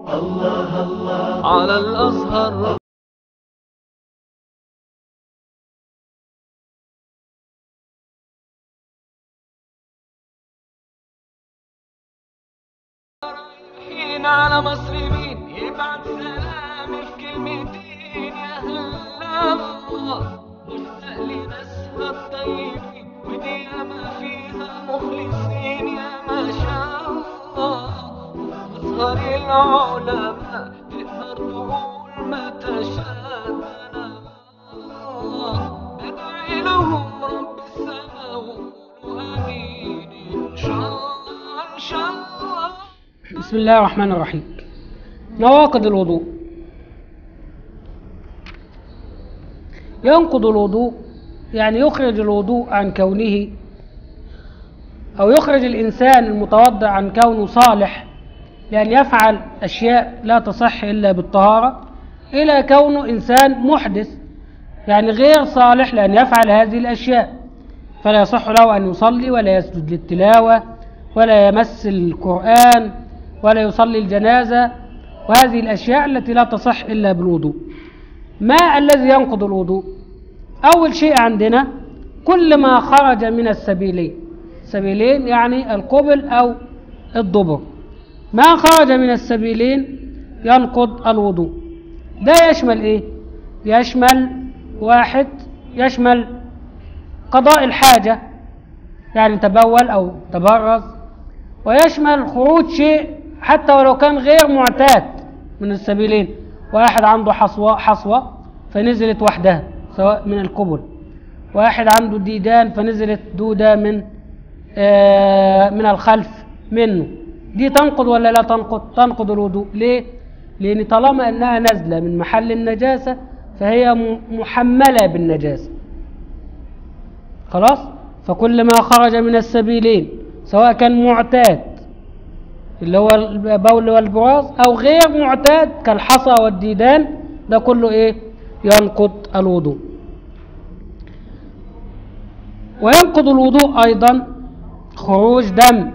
على الأزهر رايحين على مصر مين يبعت سلامي في كلمتين يا أهل الله مشتاق لناسها الطيبين ودي ياما فيها مخلصين يا ما شاء الله أزهر العلماء تقدر تقول ما تشاء الله ادعي لهم رب السماء وقولوا آمين إن شاء الله إن شاء الله بسم الله الرحمن الرحيم نواقض الوضوء ينقض الوضوء يعني يخرج الوضوء عن كونه أو يخرج الإنسان المتوضع عن كونه صالح لأن يفعل أشياء لا تصح إلا بالطهارة إلى كونه إنسان محدث يعني غير صالح لأن يفعل هذه الأشياء فلا يصح له أن يصلي ولا يسجد للتلاوة ولا يمس القرآن ولا يصلي الجنازة وهذه الأشياء التي لا تصح إلا بالوضوء ما الذي ينقض الوضوء أول شيء عندنا كل ما خرج من السبيلين سبيلين يعني القبل أو الدبر ما خرج من السبيلين ينقض الوضوء ده يشمل إيه يشمل واحد يشمل قضاء الحاجة يعني تبول أو تبرز ويشمل خروج شيء حتى ولو كان غير معتاد من السبيلين واحد عنده حصوة حصوة فنزلت وحدها سواء من القبل واحد عنده ديدان فنزلت دودة من آه من الخلف منه دي تنقض ولا لا تنقض تنقض الوضوء ليه لأن طالما أنها نازلة من محل النجاسة فهي م- محملة بالنجاسة خلاص فكل ما خرج من السبيلين سواء كان معتاد اللي هو البول والبراز او غير معتاد كالحصى والديدان ده كله ايه ينقض الوضوء وينقض الوضوء ايضا خروج دم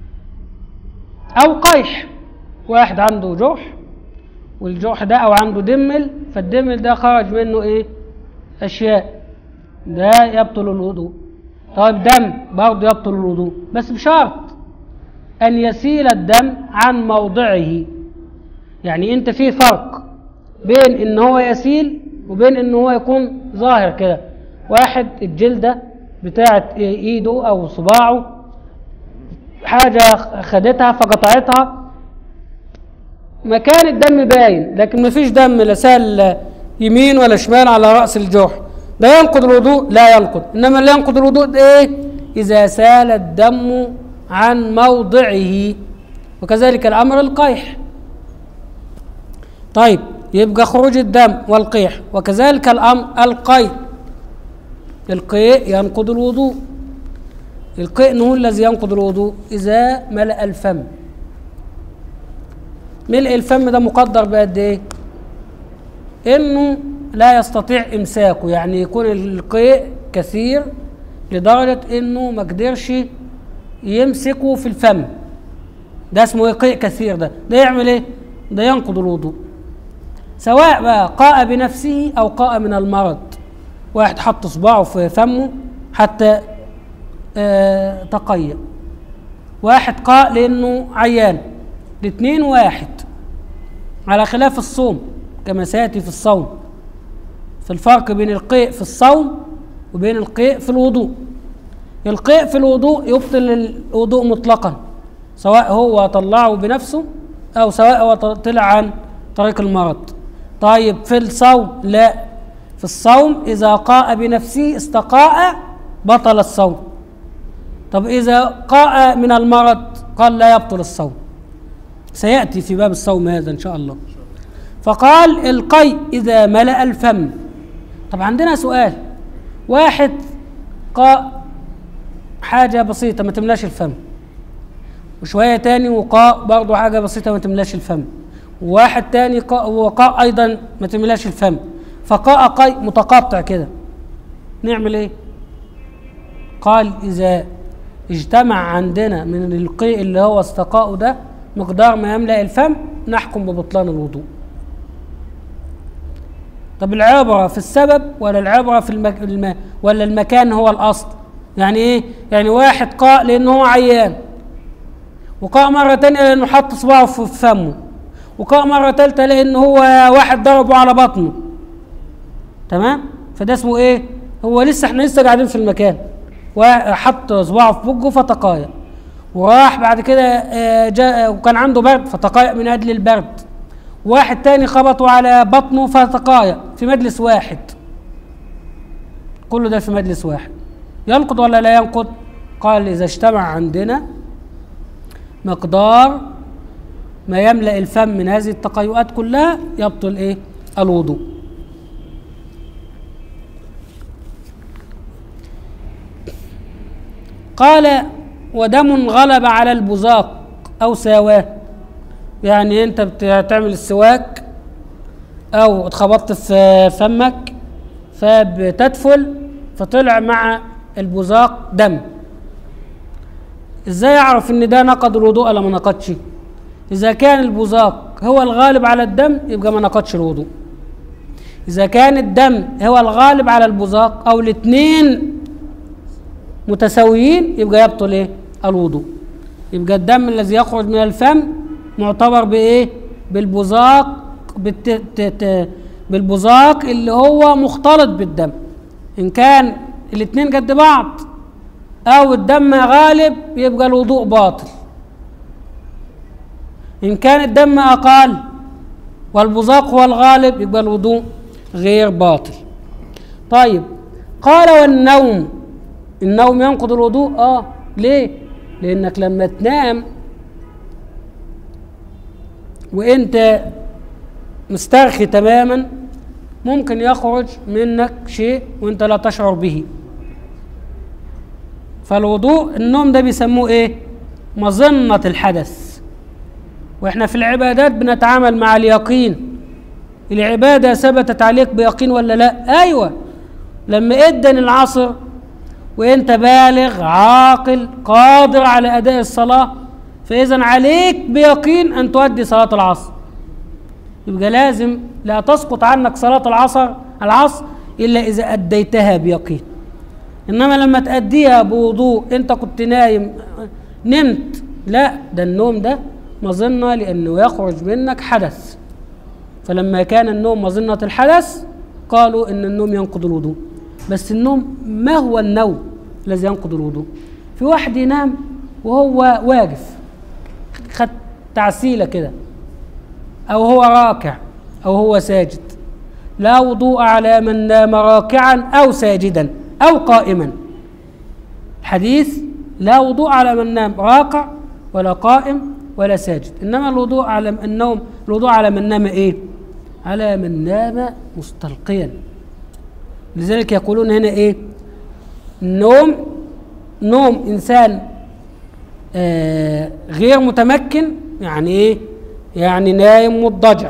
او قيح واحد عنده جرح والجرح ده او عنده دمل فالدمل ده خرج منه ايه اشياء ده يبطل الوضوء طيب دم برضه يبطل الوضوء بس بشرط أن يسيل الدم عن موضعه يعني أنت في فرق بين إن هو يسيل وبين إن هو يكون ظاهر كده واحد الجلدة بتاعت إيده أو صباعه حاجة خدتها فقطعتها مكان الدم باين لكن مفيش دم لا سال يمين ولا شمال على رأس الجرح ده ينقض الوضوء لا ينقض إنما اللي ينقض الوضوء ده إيه إذا سال الدم عن موضعه وكذلك الأمر القيح طيب يبقى خروج الدم والقيح وكذلك الأمر القيء القيء ينقض الوضوء القيء هو الذي ينقض الوضوء إذا ملأ الفم ملء الفم ده مقدر بقد إيه؟ إنه لا يستطيع إمساكه يعني يكون القيء كثير لدرجة إنه ما قدرش يمسكه في الفم ده اسمه قيء كثير ده ده يعمل ايه ده ينقض الوضوء سواء بقى قاء بنفسه او قاء من المرض واحد حط صباعه في فمه حتى آه تقيأ واحد قاء لانه عيان الاثنين واحد على خلاف الصوم كما سياتي في الصوم في الفرق بين القيء في الصوم وبين القيء في الوضوء القيء في الوضوء يبطل الوضوء مطلقا سواء هو طلعه بنفسه او سواء هو طلع عن طريق المرض طيب في الصوم لا في الصوم اذا قاء بنفسه استقاء بطل الصوم طب اذا قاء من المرض قال لا يبطل الصوم سياتي في باب الصوم هذا ان شاء الله فقال القيء اذا ملا الفم طب عندنا سؤال واحد قاء حاجة بسيطة ما تملاش الفم وشوية تاني وقاء برضو حاجة بسيطة ما تملاش الفم وواحد تاني قاء وقاء أيضا ما تملاش الفم فقاء قيء متقطع كده نعمل ايه قال إذا اجتمع عندنا من القيء اللي هو استقاءه ده مقدار ما يملأ الفم نحكم ببطلان الوضوء طب العبرة في السبب ولا العبرة في المك... الم... ولا المكان هو الأصل يعني إيه يعني واحد قاء لأنه هو عيان وقاء مرة تانية لأنه حط صباعه في فمه وقاء مرة تالتة لأنه هو واحد ضربه على بطنه تمام فده اسمه ايه هو لسه احنا لسه قاعدين في المكان وحط صباعه في بقه فتقايا وراح بعد كده آه، جاء وكان عنده برد فتقايا من اجل البرد واحد تاني خبطه على بطنه فتقايا في مجلس واحد كله ده في مجلس واحد ينقض ولا لا ينقض قال اذا اجتمع عندنا مقدار ما يملأ الفم من هذه التقيؤات كلها يبطل ايه الوضوء قال ودم غلب على البزاق او ساواه يعني انت بتعمل السواك او اتخبطت في فمك فبتدفل فطلع مع البزاق دم ازاي اعرف ان ده نقض الوضوء ولا ما نقضش اذا كان البزاق هو الغالب على الدم يبقى ما نقضش الوضوء اذا كان الدم هو الغالب على البزاق او الاثنين متساويين يبقى يبطل ايه الوضوء يبقى الدم الذي يخرج من الفم معتبر بايه بالبزاق بالت... ت... ت... بالبزاق اللي هو مختلط بالدم ان كان الاثنين قد بعض او الدم غالب يبقى الوضوء باطل ان كان الدم اقل والبزاق هو الغالب يبقى الوضوء غير باطل طيب قال والنوم النوم ينقض الوضوء اه ليه لانك لما تنام وانت مسترخي تماما ممكن يخرج منك شيء وانت لا تشعر به فالوضوء النوم ده بيسموه ايه مظنة الحدث واحنا في العبادات بنتعامل مع اليقين العبادة ثبتت عليك بيقين ولا لا ايوه لما ادن العصر وانت بالغ عاقل قادر على اداء الصلاه فاذا عليك بيقين ان تؤدي صلاه العصر يبقى لازم لا تسقط عنك صلاه العصر العصر الا اذا اديتها بيقين انما لما تاديها بوضوء انت كنت نايم نمت لا ده النوم ده مظنه لانه يخرج منك حدث فلما كان النوم مظنه الحدث قالوا ان النوم ينقض الوضوء بس النوم ما هو النوم الذي ينقض الوضوء في واحد ينام وهو واقف خد تعسيله كده او هو راكع او هو ساجد لا وضوء على من نام راكعا او ساجدا او قائما الحديث لا وضوء على من نام راكع ولا قائم ولا ساجد انما الوضوء على النوم الوضوء على من نام ايه على من نام مستلقيا لذلك يقولون هنا ايه نوم نوم انسان آه غير متمكن يعني ايه يعني نايم مضطجع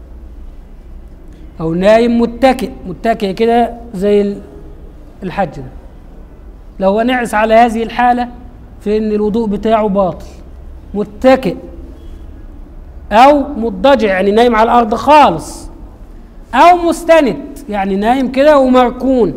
او نايم متكئ متكئ كده زي الحج ده لو هو نعس على هذه الحالة في ان الوضوء بتاعه باطل متكئ او مضطجع يعني نايم على الارض خالص او مستند يعني نايم كده ومركون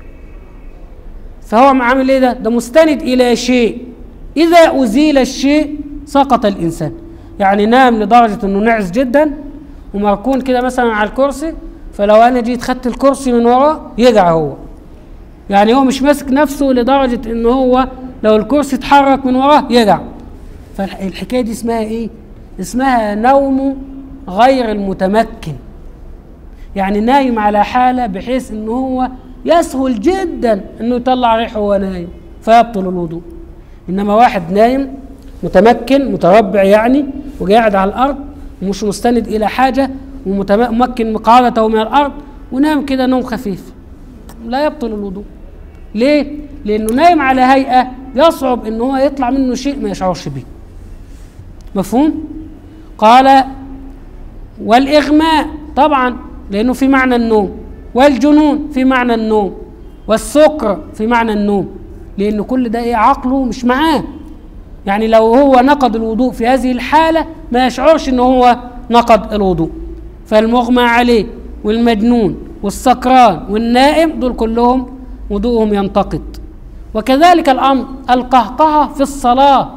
فهو عامل ايه ده ده مستند الى شيء اذا ازيل الشيء سقط الانسان يعني نام لدرجه انه نعس جدا ومركون كده مثلا على الكرسي فلو انا جيت خدت الكرسي من وراه يقع هو يعني هو مش ماسك نفسه لدرجه ان هو لو الكرسي اتحرك من وراه يقع فالحكايه دي اسمها ايه اسمها نوم غير المتمكن يعني نايم على حاله بحيث ان هو يسهل جدا انه يطلع ريحه وهو نايم فيبطل الوضوء انما واحد نايم متمكن متربع يعني وقاعد على الارض ومش مستند الى حاجه ومتمكن مقعدته من الارض ونام كده نوم خفيف لا يبطل الوضوء ليه لانه نايم على هيئه يصعب ان هو يطلع منه شيء ما يشعرش به مفهوم قال والاغماء طبعا لانه في معنى النوم والجنون في معنى النوم والسكر في معنى النوم لان كل ده ايه عقله مش معاه يعني لو هو نقض الوضوء في هذه الحاله ما يشعرش ان هو نقض الوضوء فالمغمى عليه والمجنون والسكران والنائم دول كلهم وضوءهم ينتقد وكذلك الأمر القهقهة في الصلاة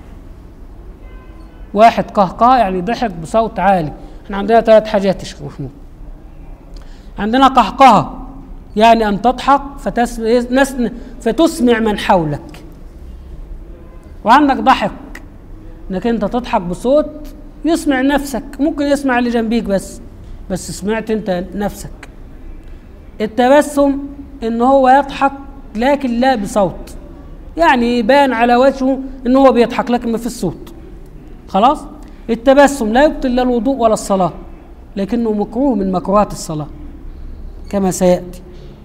واحد قهقه يعني ضحك بصوت عالي احنا عندنا ثلاث حاجات يا شيخ محمود عندنا قهقهه يعني ان تضحك فتس... نس... فتسمع من حولك وعندك ضحك انك انت تضحك بصوت يسمع نفسك ممكن يسمع اللي جنبيك بس بس سمعت انت نفسك التبسم ان هو يضحك لكن لا بصوت يعني يبان على وجهه ان هو بيضحك لكن ما في الصوت خلاص التبسم لا يبطل لا الوضوء ولا الصلاة لكنه مكروه من مكروهات الصلاة كما سيأتي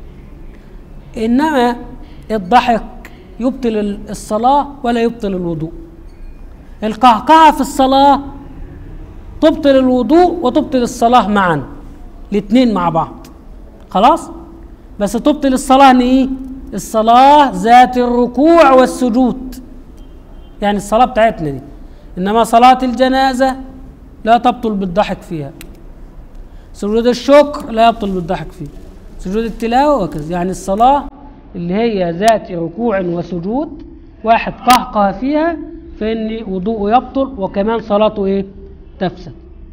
إنما الضحك يبطل الصلاة ولا يبطل الوضوء القهقهة في الصلاة تبطل الوضوء وتبطل الصلاة معا الاثنين مع بعض خلاص بس تبطل الصلاة ان ايه الصلاة ذات الركوع والسجود يعني الصلاة بتاعتنا دي انما صلاة الجنازة لا تبطل بالضحك فيها سجود الشكر لا يبطل بالضحك فيه سجود التلاوة وكذا يعني الصلاة اللي هي ذات ركوع وسجود واحد قهقه فيها فإن وضوءه يبطل وكمان صلاته إيه تفسد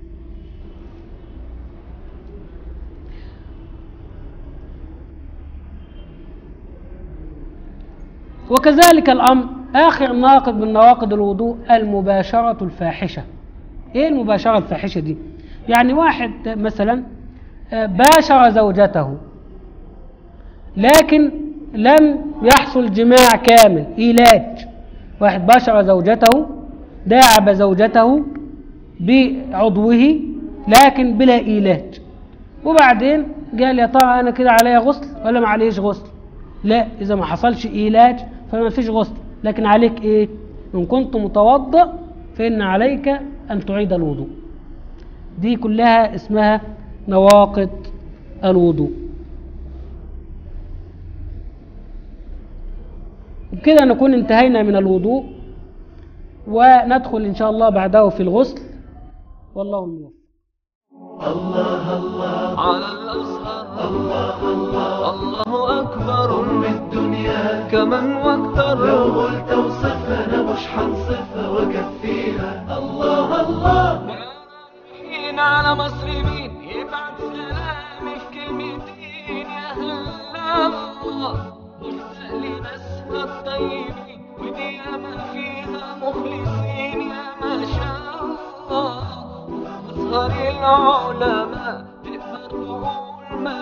وكذلك الأمر آخر ناقض من نواقض الوضوء المباشرة الفاحشة إيه المباشرة الفاحشة دي يعني واحد مثلا آه، باشر زوجته لكن لم يحصل جماع كامل إيلاج واحد باشر زوجته داعب زوجته بعضوه لكن بلا إيلاج وبعدين قال يا ترى أنا كده عليا غسل ولا ما عليش غسل لا إذا ما حصلش إيلاج فما فيش غسل لكن عليك إيه إن كنت متوضأ فإن عليك أن تعيد الوضوء دي كلها اسمها نواقض الوضوء بكده نكون انتهينا من الوضوء وندخل إن شاء الله بعده في الغسل والله الموفق على الأزهر الله الله الله أكبر أم الدنيا كمن واكثر لو قلت اوصفها أنا مش حنصفها وأكفيها الله الله مين على مصر مين يبعت سلامي في كلمتين يا هلا الله مشتاق لناسها الطيبين ودي ما فيها مخلصين يا ما شاء الله أصغر العلماء تقدر تقول ما